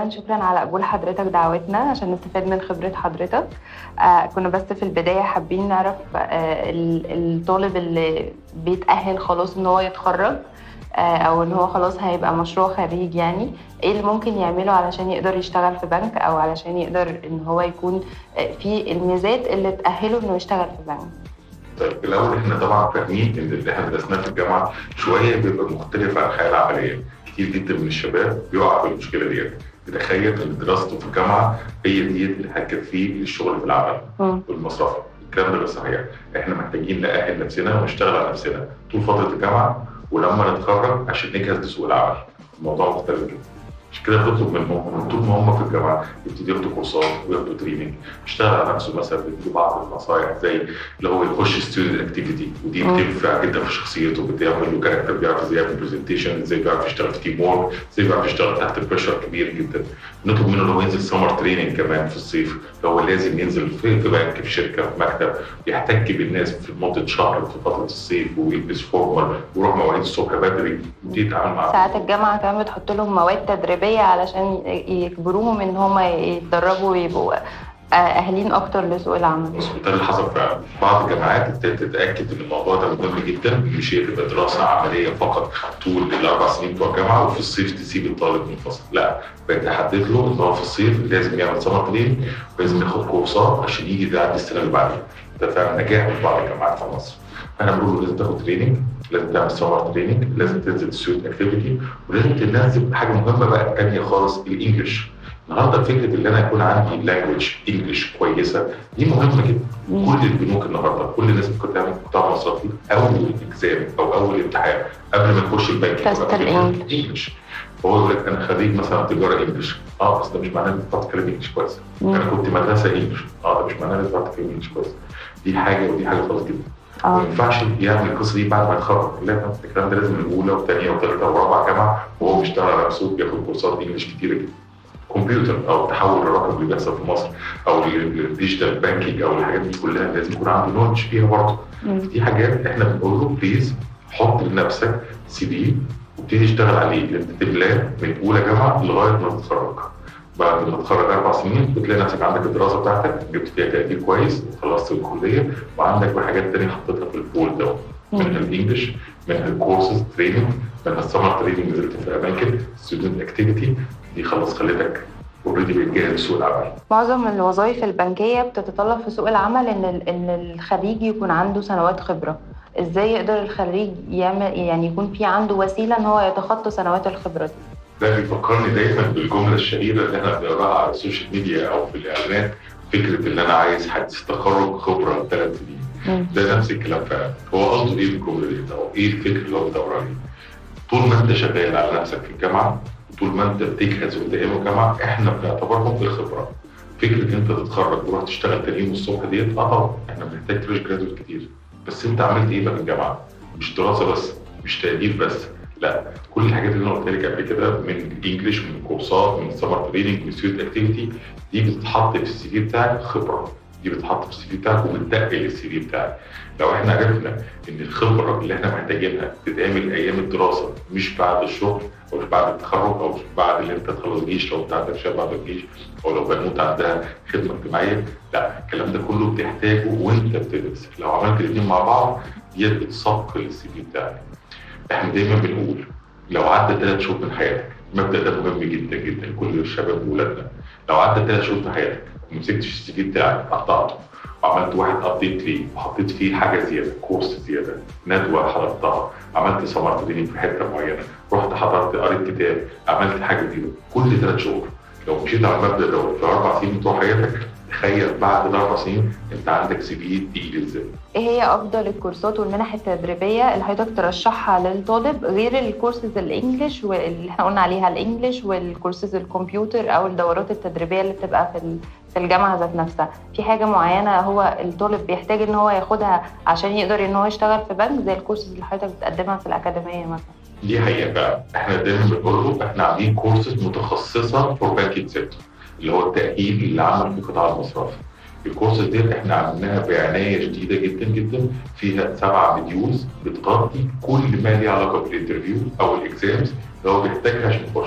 اولا شكرا على قبول حضرتك دعوتنا عشان نستفاد من خبره حضرتك آه كنا بس في البدايه حابين نعرف آه ال- الطالب اللي بيتاهل خلاص ان هو يتخرج آه او ان هو خلاص هيبقى مشروع خريج يعني ايه اللي ممكن يعمله علشان يقدر يشتغل في بنك او علشان يقدر ان هو يكون آه في الميزات اللي تاهله انه يشتغل في بنك طيب الاول احنا طبعا فاهمين ان اللي احنا درسناه في الجامعه شويه بيبقى مختلف عن الحياه العمليه كتير جدا من الشباب بيقع في المشكله ديت بيتخيل ان دراسته في الجامعه هي ديت اللي هتكفيه للشغل في العمل مم. والمصرفه الكلام ده غير صحيح احنا محتاجين نأهل نفسنا ونشتغل على نفسنا طول فتره الجامعه ولما نتخرج عشان نجهز لسوق العمل الموضوع مختلف جدا عشان كده بنطلب منهم من طول ما هم في الجامعه يبتدوا ياخدوا كورسات وياخدوا تريننج يشتغل على نفسه مثلا بيدوا بعض النصائح زي اللي هو يخش ستودنت اكتيفيتي ودي مم. بتنفع جدا في شخصيته بتعمل له كاركتر بيعرف ازاي يعمل برزنتيشن ازاي بيعرف يشتغل في تيم وورك ازاي بيعرف يشتغل تحت بريشر كبير جدا نطلب منه ان هو ينزل سمر تريننج كمان في الصيف هو لازم ينزل في في بنك في شركه في مكتب يحتك بالناس في مده شهر في فتره الصيف ويلبس فورمال ويروح مواعيد الصبح بدري ويبتدي يتعامل مع ساعات الجامعه كمان بتحط لهم مواد تدريبيه علشان يجبروهم ان هم يتدربوا ويبقوا اهلين اكتر لسوق العمل مظبوط ده اللي حصل فعلا بعض الجامعات ابتدت تتاكد ان الموضوع ده مهم جدا مش هي تبقى دراسه عمليه فقط طول الاربع سنين بتوع الجامعه وفي الصيف تسيب الطالب منفصل لا بقت تحدد له ان هو في الصيف لازم يعمل سمر تريننج ولازم ياخد كورسات عشان يجي يعدي السنه اللي بعديها ده فعلا نجاح في بعض الجامعات في مصر انا بقول له لازم تاخد تريننج لازم تعمل سمر تريننج لازم تنزل ستودنت اكتيفيتي ولازم تنزل حاجه مهمه بقى الثانيه خالص الانجليش النهارده فكره ان انا يكون عندي لانجوج انجلش كويسه دي مهمه جدا كل البنوك النهارده كل الناس اللي كنت تعمل قطاع مصرفي اول اكزام او اول امتحان قبل ما تخش البنك تست الإنجليش. انجلش فهو يقول لك انا خريج مثلا تجاره انجلش اه بس ده مش معناه ان انت بتعرف تتكلم انجلش كويس مم. انا كنت مدرسه انجلش اه ده مش معناه ان انت بتعرف تتكلم انجلش كويس دي حاجه ودي حاجه خالص جدا ما اه ينفعش يعمل القصه دي بعد ما يتخرج لا الكلام ده لازم من اولى وثانيه وثالثه ورابعه جامعه وهو بيشتغل على نفسه بياخد كورسات انجلش كتيره جدا كمبيوتر او التحول الرقمي اللي بيحصل في مصر او الديجيتال بانكينج او الحاجات دي كلها لازم يكون عنده نولج فيها برضه مم. دي حاجات احنا بنقول له بليز حط لنفسك سي في وابتدي اشتغل عليه انت تملاه من اولى جامعه لغايه ما تتخرج بعد ما تتخرج اربع سنين بتلاقي نفسك عندك الدراسه بتاعتك جبت فيها تقدير كويس خلصت الكليه وعندك بقى حاجات تانيه حطيتها في البول ده منها الانجلش منها الكورسز تريننج منها السمر تريننج نزلت في اماكن ستودنت اكتيفيتي دي خلاص خلتك اوريدي بتجهز لسوق العمل معظم الوظائف البنكيه بتتطلب في سوق العمل ان ال- ان الخريج يكون عنده سنوات خبره ازاي يقدر الخريج يعمل يعني يكون في عنده وسيله ان هو يتخطى سنوات الخبره دي ده بيفكرني دايما بالجمله الشهيره اللي احنا بنقراها على السوشيال ميديا او في الاعلانات فكره ان انا عايز حديث تخرج خبره ثلاث سنين مم. ده نفس الكلام فعلا هو قصده ايه بالجمله دي او ايه الفكر اللي هو بيدور عليه طول ما انت شغال على نفسك في الجامعه طول ما انت بتجهز قدام الجامعه احنا بنعتبرهم بالخبره فكره انت تتخرج وتروح تشتغل تاني يوم الصبح ديت اه طبعا احنا بنحتاج فريش جرادويت كتير بس انت عملت ايه بقى في الجامعه؟ مش دراسه بس مش تقدير بس لا كل الحاجات اللي انا قلت لك قبل كده من انجلش من كورسات من سمر تريننج من ستودنت اكتيفيتي دي بتتحط في السي في بتاعك خبره دي بتتحط في السي في بتاعك وبتدقق السي في بتاعك لو احنا عرفنا ان الخبره اللي احنا محتاجينها تتعمل ايام الدراسه مش بعد الشغل او مش بعد التخرج او مش بعد اللي انت تخلص جيش لو انت عندك شاب بعد الجيش او لو بنوته عندها خدمه اجتماعيه لا الكلام ده كله بتحتاجه وانت بتدرس لو عملت الاثنين مع بعض دي بتصفق للسي في بتاعك احنا دايما بنقول لو عدى ثلاث شهور من حياتك المبدا ده مهم جدا جدا لكل الشباب وولادنا لو عدى ثلاث شهور في حياتك وما مسكتش السي في بتاعك قطعته وعملت واحد ابديت ليه وحطيت فيه حاجه زياده كورس زياده ندوه حضرتها عملت سمر تريننج في حته معينه رحت حضرت قريت كتاب عملت حاجه جديده كل ثلاث شهور لو مشيت على المبدا ده في اربع سنين بتوع حياتك تخيل بعد الاربع سنين انت عندك سي في تقيل ازاي ايه هي افضل الكورسات والمنح التدريبيه اللي حضرتك ترشحها للطالب غير الكورسز الانجليش واللي احنا قلنا عليها الانجليش والكورسز الكمبيوتر او الدورات التدريبيه اللي بتبقى في ال- في الجامعه ذات نفسها في حاجه معينه هو الطالب بيحتاج ان هو ياخدها عشان يقدر ان هو يشتغل في بنك زي الكورسز اللي حضرتك بتقدمها في الاكاديميه مثلا دي حقيقه بقى احنا دايما بنقول له احنا عاملين كورسز متخصصه فور بانكينج سيكتور اللي هو التاهيل اللي عمل في القطاع المصرفي الكورسز ديت احنا عملناها بعنايه شديده جدا جدا فيها سبع فيديوز بتغطي كل ما ليه علاقه بالانترفيو او الاكزامز اللي هو بيحتاجها عشان يخش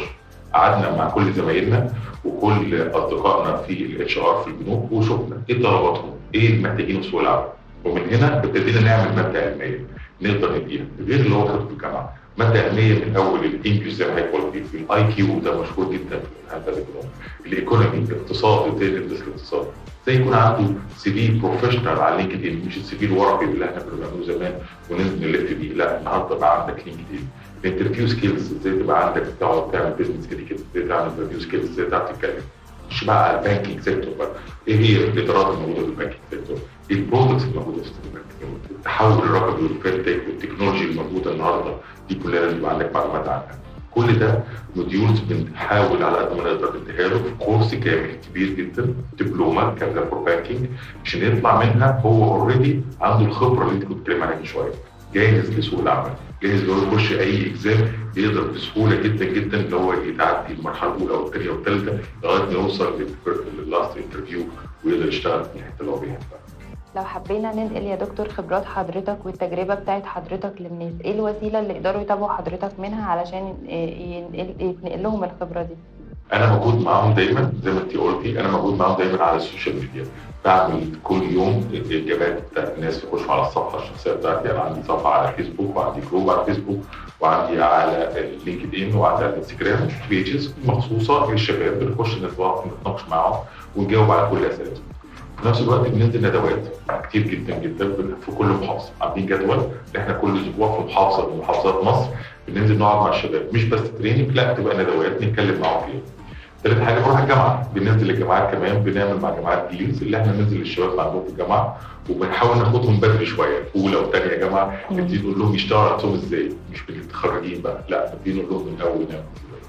قعدنا مع كل زمايلنا وكل اصدقائنا في الاتش ار في البنوك وشفنا ايه طلباتهم ايه المحتاجينه في سوق العمل ومن هنا ابتدينا نعمل ماده علميه نقدر نديها غير اللي هو خده في الجامعه ماده علميه من اول الانكيو زي ما هي كواليتي في الاي كيو ده مشهور جدا في هذا الايكونومي الايكونومي الاقتصاد ازاي ندرس الاقتصاد ازاي يكون عنده سي في بروفيشنال على لينكد ان مش السي في الورقي اللي احنا كنا بنعمله زمان وننزل نلف بيه لا النهارده بقى عندك لينكد ان الانترفيو سكيلز ازاي تبقى عندك تقعد تعمل بزنس كده كده ازاي تعمل انترفيو سكيلز ازاي تعرف تتكلم مش بقى على البانكينج سيكتور بقى ايه هي الادارات الموجوده في البانكينج سيكتور ايه البرودكتس الموجوده في البانكينج التحول الرقمي والفينتك والتكنولوجي الموجوده النهارده دي كلها لازم يبقى عندك معلومات عنها كل ده موديولز بنحاول على قد ما نقدر نديها له في كورس كامل كبير جدا دبلومه كامله فور بانكينج عشان يطلع منها هو اوريدي عنده الخبره اللي انت كنت بتتكلم عليها من شويه جاهز لسوق العمل جاهز ان هو يخش اي اكزام يقدر بسهوله جدا جدا ان هو يتعدي المرحله الاولى او الثانيه والثالثه لغايه ما يوصل للاست انترفيو ويقدر يشتغل في الحته اللي هو بيحبها. لو حبينا ننقل يا دكتور خبرات حضرتك والتجربه بتاعت حضرتك للناس ايه الوسيله اللي يقدروا يتابعوا حضرتك منها علشان ينقل, يتنقل لهم الخبره دي انا موجود معاهم دايما زي ما انت قلتي انا موجود معاهم دايما على السوشيال ميديا بعمل كل يوم اجابات بتاعت الناس يخشوا على الصفحه الشخصيه بتاعتي انا عندي صفحه على فيسبوك وعندي جروب على فيسبوك وعندي على لينكد ان وعندي على الانستجرام بيجز مخصوصه للشباب بنخش نتناقش معاهم ونجاوب على كل اسئلتهم في نفس الوقت بننزل ندوات كتير جدا جدا في كل محافظه عاملين جدول ان احنا كل اسبوع في محافظه من محافظات مصر بننزل نقعد مع الشباب مش بس تريننج لا تبقى ندوات نتكلم معاهم فيها ثالث حاجه بروح الجامعه بننزل الجامعات كمان بنعمل مع جامعات ديلز اللي احنا ننزل للشباب عندهم في الجامعه وبنحاول ناخدهم بدري شويه اولى وثانيه جامعه نبتدي نقول لهم يشتغلوا على نفسهم ازاي مش بالمتخرجين بقى لا نبتدي نقول لهم من اول نعمل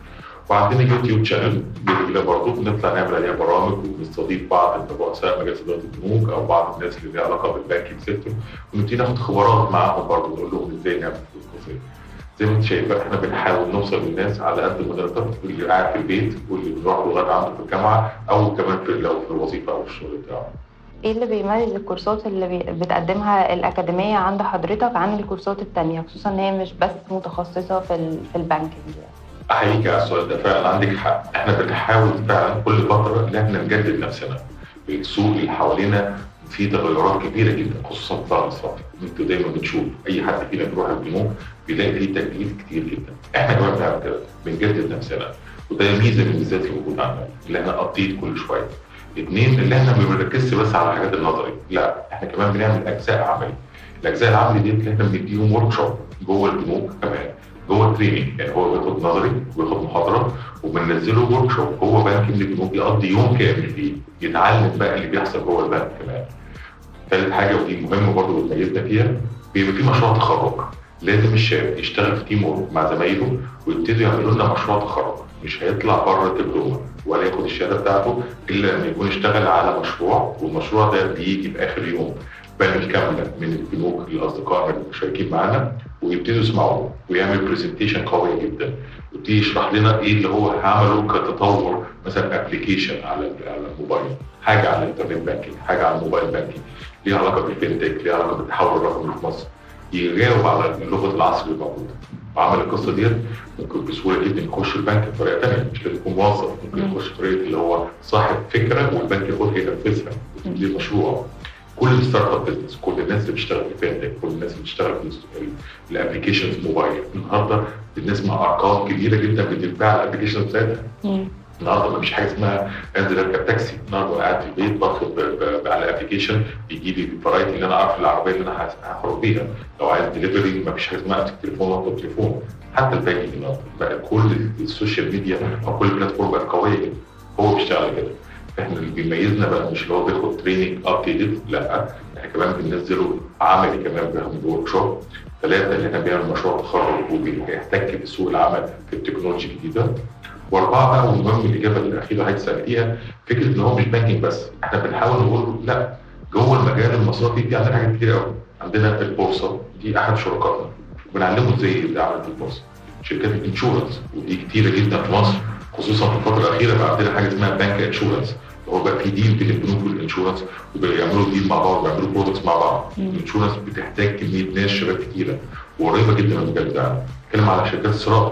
وعندنا يوتيوب شانل جميله برضه بنطلع نعمل عليها برامج وبنستضيف بعض رؤساء مجالس اداره البنوك او بعض الناس اللي ليها علاقه بالبانكينج سيكتور ونبتدي ناخد خبرات معاهم برضه نقول لهم ازاي نعمل فلوس ازاي زي ما انت شايفه احنا بنحاول نوصل للناس على قد ما نقدر واللي قاعد في البيت واللي بيروح لغايه عنده في الجامعه او كمان في لو في الوظيفه او في الشغل بتاعه. ايه اللي بيميز الكورسات اللي بتقدمها الاكاديميه عند حضرتك عن الكورسات الثانيه خصوصا ان هي مش بس متخصصه في في البانكينج يعني. احييك على السؤال ده فعلا عندك حق احنا بنحاول فعلا كل فتره ان احنا نجدد نفسنا السوق اللي حوالينا في تغيرات كبيره جدا خصوصا في الصف انتوا دايما بنشوف اي حد فينا بيروح البنوك بيلاقي فيه تجديد كتير جدا احنا كمان بنعمل كده بنجدد نفسنا وده ميزه من الميزات اللي موجوده عندنا اللي احنا ابديت كل شويه اثنين اللي احنا ما بنركزش بس على الحاجات النظري لا احنا كمان بنعمل اجزاء عملي الاجزاء العملي دي اللي احنا بنديهم ورك شوب جوه البنوك كمان جوه التريننج يعني هو بياخد نظري وياخد محاضره وبننزله ورك شوب هو بنك من البنوك يقضي يوم كامل فيه يتعلم بقى اللي بيحصل جوه البنك كمان ثالث حاجه ودي مهمه برضه بتميزنا فيها بيبقى في مشروع تخرج لازم الشاب يشتغل في تيم وورك مع زمايله ويبتدوا يعملوا لنا مشروع تخرج مش هيطلع بره الدبلومه ولا ياخد الشهاده بتاعته الا لما يكون اشتغل على مشروع والمشروع ده بيجي في اخر يوم بانل كامله من البنوك الاصدقاء المشاركين معانا ويبتدوا يسمعوه ويعمل برزنتيشن قويه جدا ويبتدي يشرح لنا ايه اللي هو عمله كتطور مثلا ابلكيشن على على الموبايل حاجه على الانترنت بانكينج حاجه على الموبايل بانكينج ليها علاقه بالفينتك ليها علاقه بالتحول الرقمي في مصر يجاوب على لغه العصر الموجوده وعمل القصه ديت ممكن بسهوله جدا يخش البنك بطريقه ثانيه مش لازم يكون موظف ممكن يخش بطريقه اللي هو صاحب فكره والبنك ياخدها ينفذها دي مشروع كل الستارت اب بزنس كل الناس اللي بتشتغل في فينتك كل الناس اللي بتشتغل في الابلكيشنز موبايل النهارده بنسمع ارقام كبيره جدا بتتباع الابلكيشنز بتاعتها النهارده مفيش حاجه اسمها انزل اركب تاكسي النهارده قاعد في البيت بطلب على الابلكيشن بيجي لي الفرايتي اللي انا اعرف العربيه اللي انا هخرج بيها لو عايز دليفري مفيش حاجه اسمها امسك تليفون واطلب تليفون حتى الباقي النهارده بقى كل السوشيال ميديا او كل البلاتفورم بقت قويه جدا هو بيشتغل كده احنا اللي بيميزنا بقى مش اللي هو بياخد تريننج ابديتد لا احنا كمان بننزله عملي كمان بياخد ورك شوب ثلاثه اللي احنا بنعمل مشروع تخرج وبيحتك بسوق العمل في التكنولوجيا الجديده واربعه بقى والمهم الاجابه الاخيره اللي حضرتك سالتيها فكره ان هو مش بانكينج بس احنا بنحاول نقول لا جوه المجال المصرفي في عندنا حاجات كتير قوي عندنا البورصه دي احد شركائنا بنعلمه ازاي يبدا عمل في البورصه شركات الانشورنس ودي كتيره جدا في مصر خصوصا في الفتره الاخيره بقى عندنا حاجه اسمها بانك انشورنس هو بقى في ديل بين البنوك والانشورنس وبيعملوا ديل مع بعض وبيعملوا برودكتس مع بعض الانشورنس بتحتاج كميه ناس شباب كتيره وقريبه جدا من المجال بتاعنا بنتكلم على شركات الصراط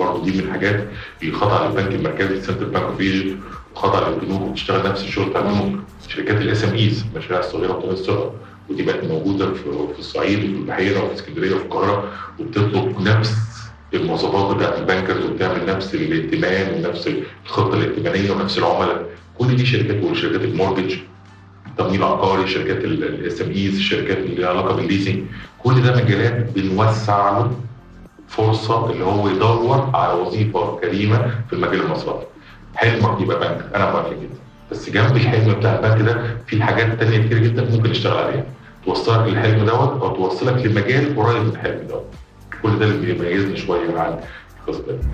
برضه دي من الحاجات اللي خاضعه للبنك المركزي سنترال بانك اوف ايجيبت وخاضعه للبنوك وبتشتغل نفس الشغل بتاع البنوك شركات الاس ام ايز المشاريع الصغيره والمتوسطه ودي بقت موجوده في في الصعيد وفي البحيره وفي اسكندريه وفي القاهره وبتطلب نفس المواصفات بتاعت البنكرز وبتعمل نفس الائتمان ونفس الخطه الائتمانيه ونفس العملاء كل دي شركات وشركات المورجج التمويل العقاري شركات الاس ام ايز الشركات اللي لها علاقه بالليسنج كل ده مجالات بنوسع له فرصه اللي هو يدور على وظيفه كريمه في المجال المصرفي حلمك يبقى بنك انا موافق جدا بس جنب الحلم بتاع البنك ده في حاجات تانية كتير جدا ممكن نشتغل عليها توصلك للحلم دوت او توصلك لمجال قريب من الحلم دوت كل ده اللي بيميزني شويه عن القصه دي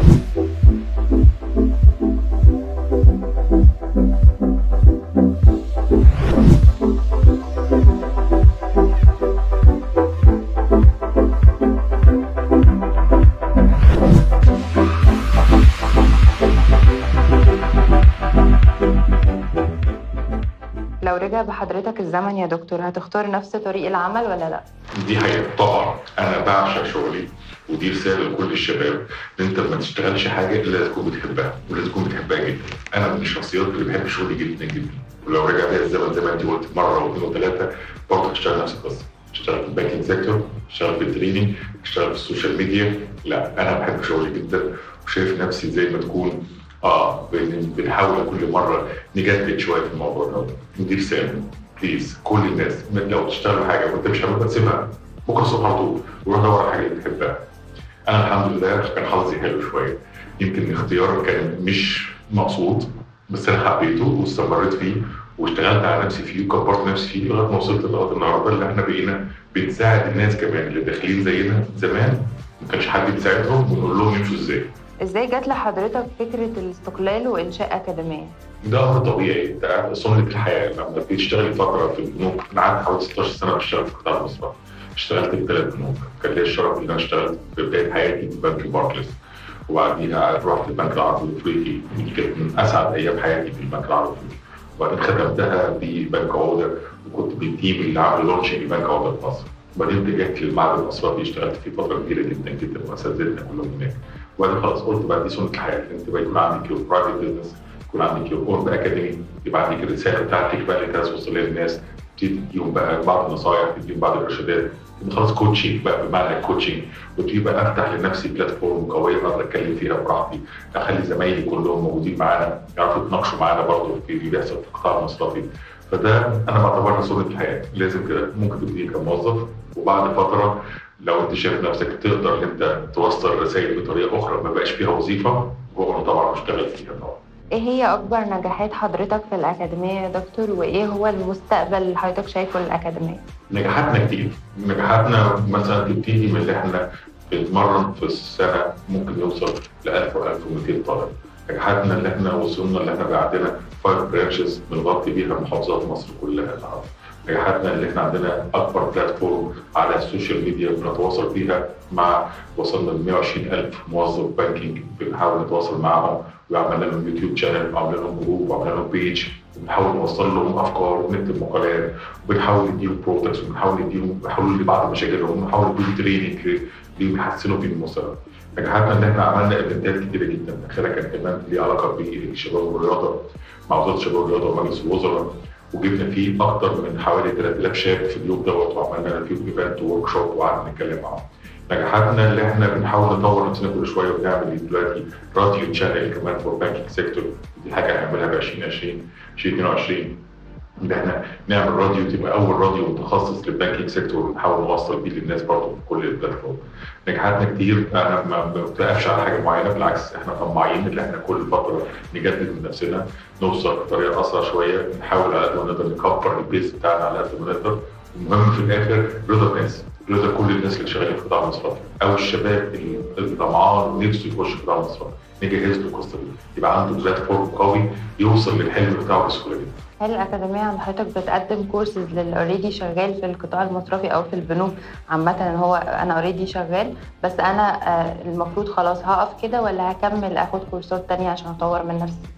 لو رجع بحضرتك الزمن يا دكتور هتختار نفس طريق العمل ولا لا؟ دي حقيقة طبعا انا بعشق شغلي ودي رساله لكل الشباب ان انت ما تشتغلش حاجه الا تكون بتحبها ولازم تكون بتحبها جدا انا من الشخصيات اللي بحب شغلي جدا جدا ولو رجع بيا الزمن زي ما انت قلت مره واثنين وثلاثه برضه هشتغل نفس القصه اشتغل في البانكينج سيكتور اشتغل في التريننج اشتغل في السوشيال ميديا لا انا بحب شغلي جدا وشايف نفسي زي ما تكون اه بن- بنحاول كل مره نجدد شويه في الموضوع ده ودي رساله بليز كل الناس لو تشتغلوا حاجه وانت مش حاببها تسيبها بكره الصبح على طول وروح دور على حاجه اللي بتحبها انا الحمد لله كان حظي حلو شويه يمكن الاختيار كان مش مقصود بس انا حبيته واستمريت فيه واشتغلت على نفسي فيه وكبرت نفسي فيه لغايه ما وصلت لغايه النهارده اللي احنا بقينا بنساعد الناس كمان اللي داخلين زينا زمان ما كانش حد بيساعدهم ونقول لهم يمشوا ازاي ازاي جات لحضرتك فكرة الاستقلال وإنشاء أكاديمية؟ ده امر طبيعي انت قاعد سنه الحياه لما بتشتغلي فتره في البنوك انا قعدت حوالي 16 سنه بشتغل في القطاع المصرفي اشتغلت في ثلاث بنوك كان ليا الشرف ان انا اشتغلت في بدايه حياتي في بنك باركليز وبعديها رحت البنك العربي الافريقي دي كانت من اسعد ايام حياتي في البنك العربي الافريقي وبعدين ختمتها في بنك عوده وكنت بالتيم اللي عامل لونشنج لبنك عوده في مصر وبعدين اتجهت للمعهد المصرفي اشتغلت فيه فتره كبيره جدا جدا واساتذتنا كلهم هناك وبعدين خلاص قلت بقى دي سنه الحياه انت بقى يكون عندك يور برايفت بزنس يكون عندك يور اون اكاديمي يبقى عندك الرساله بتاعتك بقى اللي انت عايز توصلها للناس تبتدي تديهم بقى بعض النصائح تديهم بعض الارشادات تبقى خلاص كوتشنج بقى بمعنى الكوتشنج وتبتدي بقى افتح لنفسي بلاتفورم قويه اقدر اتكلم فيها براحتي اخلي زمايلي كلهم موجودين معانا يعرفوا يتناقشوا معانا برضه في اللي بيحصل في القطاع المصرفي فده انا بعتبرها سنه الحياه لازم كده ممكن تبتدي كموظف وبعد فتره لو انت شايف نفسك تقدر ان انت توصل رسائل بطريقه اخرى ما بقاش فيها وظيفه هو انا طبعا بشتغل فيها طبعا ايه هي أكبر نجاحات حضرتك في الأكاديمية يا دكتور وإيه هو المستقبل اللي حضرتك شايفه للأكاديمية؟ نجاحاتنا كتير نجاحاتنا مثلا تبتدي من اللي احنا بنتمرن في السنه ممكن يوصل ل 1000 و 1200 طالب نجاحاتنا اللي احنا وصلنا اللي احنا بقى عندنا 5 برانشز بنغطي بيها محافظات مصر كلها النهارده نجاحاتنا اللي احنا عندنا اكبر بلاتفورم على السوشيال ميديا بنتواصل فيها مع وصلنا ل 120 الف موظف بانكينج بنحاول نتواصل معاهم وعملنا لهم يوتيوب شانل وعملنا لهم جروب وعملنا لهم بيج وبنحاول نوصل لهم افكار ونكتب مقالات وبنحاول نديهم برودكتس وبنحاول نديهم حلول لبعض مشاكلهم وبنحاول نديهم تريننج اللي يحسنوا بيه المستوى نجاحاتنا ان احنا عملنا ايفنتات كتيره جدا اخرها كان ايفنت ليه علاقه بالشباب والرياضه مع وزاره الشباب والرياضه ومجلس الوزراء وجبنا فيه اكتر من حوالي 3000 شاب في اليوم دوت وعملنا فيه ايفنت وورك شوب وقعدنا نتكلم معاهم. نجاحاتنا اللي احنا بنحاول نطور نفسنا كل شويه وبنعمل دلوقتي راديو شانل كمان فور بانكينج سيكتور دي حاجه هنعملها ب 2020 2022 ان احنا نعمل راديو تبقى اول راديو متخصص للبانكينج سيكتور ونحاول نوصل بيه للناس برضه في كل البلاتفورم. نجاحاتنا كتير انا ما بتقفش على حاجه معينه بالعكس احنا طماعين ان احنا كل فتره نجدد من نفسنا نوصل بطريقه اسرع شويه نحاول على قد ما نقدر نكبر البيز بتاعنا على قد ما نقدر المهم في الاخر رضا الناس رضا كل الناس اللي شغالين في القطاع المصرفي او الشباب اللي طمعان ونفسه يخش في القطاع المصرفي نجهز له القصه دي يبقى عنده بلاتفورم قوي يوصل للحلم بتاعه بسهوله جدا هل الأكاديمية عند حضرتك بتقدم كورسز للي اوريدي شغال في القطاع المصرفي أو في البنوك عامة إن هو أنا اوريدي شغال بس أنا آه، المفروض خلاص هقف كده ولا هكمل آخد كورسات تانية عشان أطور من نفسي؟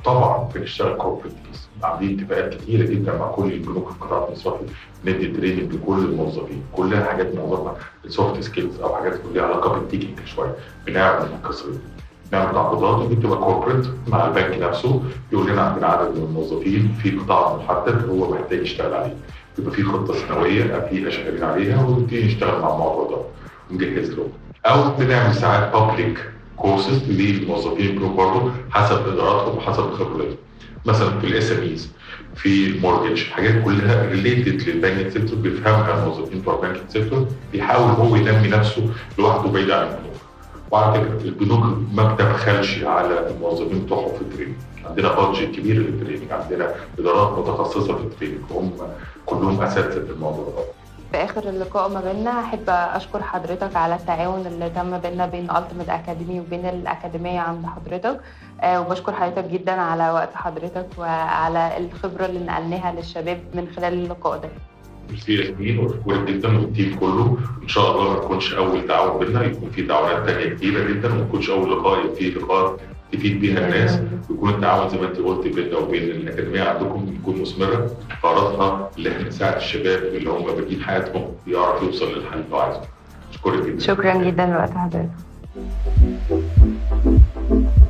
طبعا بنشتغل كوربريت عاملين اتفاقات كتيره جدا مع كل البنوك في القطاع المصرفي ندي تريننج لكل الموظفين كلها حاجات معظمها السوفت سكيلز او حاجات ليها علاقه بالتكنيكال شويه بنعمل القصه دي نعمل تعاقدات ودي بتبقى كوربريت مع البنك نفسه يقول لنا عندنا عدد من الموظفين في قطاع محدد هو محتاج يشتغل عليه يبقى في خطه سنويه فيها شغالين عليها ونبتدي نشتغل مع الموضوع ده ونجهز له او بنعمل ساعات بابليك كورسز للموظفين برضه حسب اداراتهم وحسب خبرتهم مثلا في الاس ام ايز في المورجج حاجات كلها ريليتد للبانكينج سيكتور بيفهمها الموظفين بتوع البانكينج سيكتور بيحاول هو ينمي نفسه لوحده بعيد عن البنوك وعلى فكره البنوك ما بتبخلش على الموظفين بتوعهم في التريننج عندنا بادجت كبير للتريننج عندنا ادارات متخصصه في التريننج وهم كلهم اساتذه في الموضوع ده في اخر اللقاء ما بيننا احب اشكر حضرتك على التعاون اللي تم بيننا بين التيمت اكاديمي وبين الاكاديميه عند حضرتك آه وبشكر حضرتك جدا على وقت حضرتك وعلى الخبره اللي نقلناها للشباب من خلال اللقاء ده ميرسي ياسمين واشكرك جدا والتيم كله ان شاء الله ما تكونش اول تعاون بينا يكون في تعاونات ثانيه كتيره جدا وما تكونش اول لقاء يبقى في لقاء تفيد بيها الناس ويكون التعاون زي ما انت قلت بيننا وبين الاكاديميه عندكم يكون مثمره غرضها اللي احنا نساعد الشباب اللي هم بادئين حياتهم يعرف يوصل للحل اللي هو عايزه. اشكرك جدا شكرا جدا لوقت حضرتك